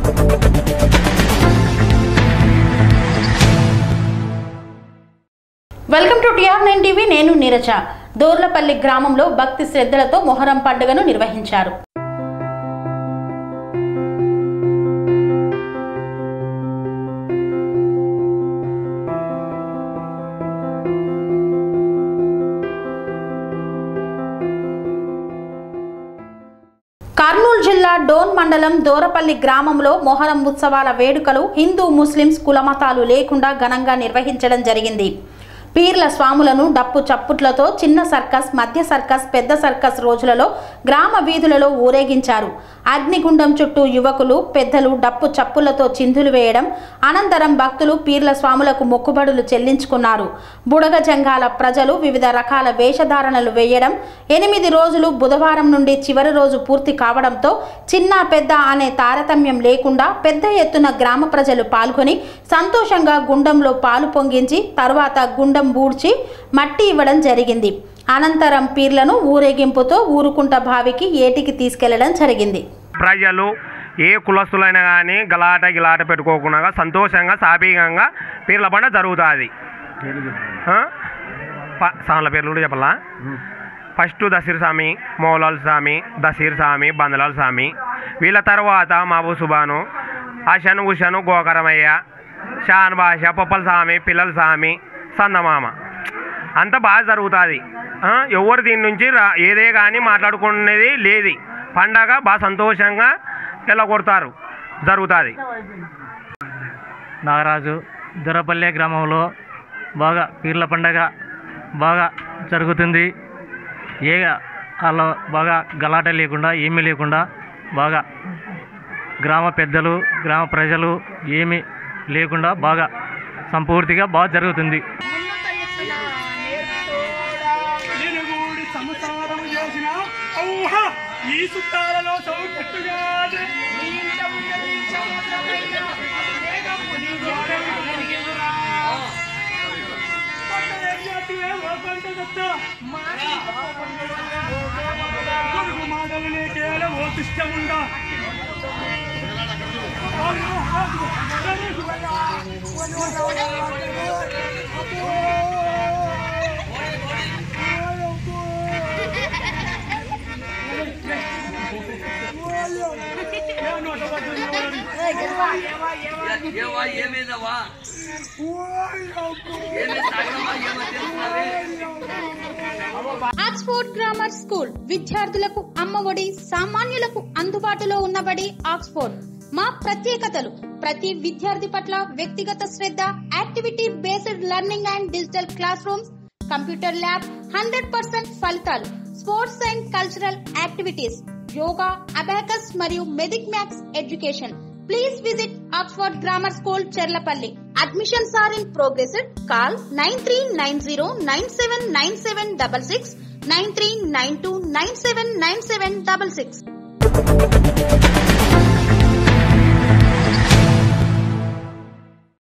welcome to TR nine TV నేను నీరజ దోర్లపల్లి గ్రామంలో భక్తి శ్రద్ధలతో మొహరం పండుగను నిర్వహించారు కర్నూలు జిల్లా డోన్ మండలం దోరపల్లి గ్రామంలో మొహరం ఉత్సవాల వేడుకలు హిందూ ముస్లిమ్స్ కులమతాలు లేకుండా ఘనంగా నిర్వహించడం జరిగింది పీర్ల స్వాములను డప్పు చప్పుట్లతో చిన్న సర్కస్ మధ్య సర్కస్ పెద్ద సర్కస్ రోజులలో గ్రామ వీధులలో ఊరేగించారు అగ్నిగుండం చుట్టూ యువకులు పెద్దలు డప్పు చప్పులతో చిందులు వేయడం అనంతరం భక్తులు పీర్ల స్వాములకు మొక్కుబడులు చెల్లించుకున్నారు బుడగ జంగాల ప్రజలు వివిధ రకాల వేషధారణలు వేయడం ఎనిమిది రోజులు బుధవారం నుండి చివరి రోజు పూర్తి కావడంతో చిన్న పెద్ద అనే తారతమ్యం లేకుండా పెద్ద ఎత్తున గ్రామ ప్రజలు పాల్గొని సంతోషంగా గుండంలో పాలు పొంగించి తరువాత గుండం బూడ్చి మట్టి ఇవ్వడం జరిగింది అనంతరం పీర్లను ఊరేగింపుతో ఊరుకుంట బావికి ఏటికి తీసుకెళ్లడం జరిగింది ప్రజలు ఏ కులస్తులైనా కానీ గలాట గిలాట పెట్టుకోకుండా సంతోషంగా సాపీకంగా పీర్ల పండుగ జరుగుతుంది సాన్ల పేర్లు కూడా చెప్పాలా ఫస్ట్ దసీర్ స్వామి మౌలాల్ స్వామి దసీర్ స్వామి బందలాల్ స్వామి వీళ్ళ తర్వాత మాబు సుబాను అషను ఉషను గోకరమయ్య షాన్ భాష పప్పల స్వామి పిల్లల స్వామి సందమామ అంతా బాగా జరుగుతుంది ఎవరు దీని నుంచి రా ఏదే కానీ మాట్లాడుకునేది లేదు పండగ బాగా సంతోషంగా ఎలా కొడతారు జరుగుతుంది నాగరాజు దొరపల్లె గ్రామంలో బాగా పీర్ల పండగ బాగా జరుగుతుంది ఏ అలా బాగా గలాట లేకుండా ఏమీ లేకుండా బాగా గ్రామ పెద్దలు గ్రామ ప్రజలు ఏమీ లేకుండా బాగా సంపూర్తిగా బాగా జరుగుతుంది నిలుగుడి సంసారం చేసిన ఔహ ఈ సుట్టాలలో సౌకట్టుగా మాటలు నీకేలా ఓ దుష్టముండా ఏవా ఏమైందవా ఏమి తాగమా ఏమో తెలుసుకున్నావే ఆక్స్ఫోర్డ్ గ్రామర్ స్కూల్ విద్యార్థులకు అమ్మఒడి సామాన్యులకు అందుబాటులో ఉన్నబడి ఆక్స్ఫోర్డ్ మా ప్రత్యేకతలు ప్రతి విద్యార్థి పట్ల వ్యక్తిగత శ్రద్ధ activity based learning and digital classrooms computer lab hundred percent ఫలితాలు sports and cultural activities yoga abacus మరియు vedic maths education please visit Oxford grammar school Cherlapalli admissions are in progress call nine three nine zero nine seven nine seven double six nine three nine two nine seven nine seven double six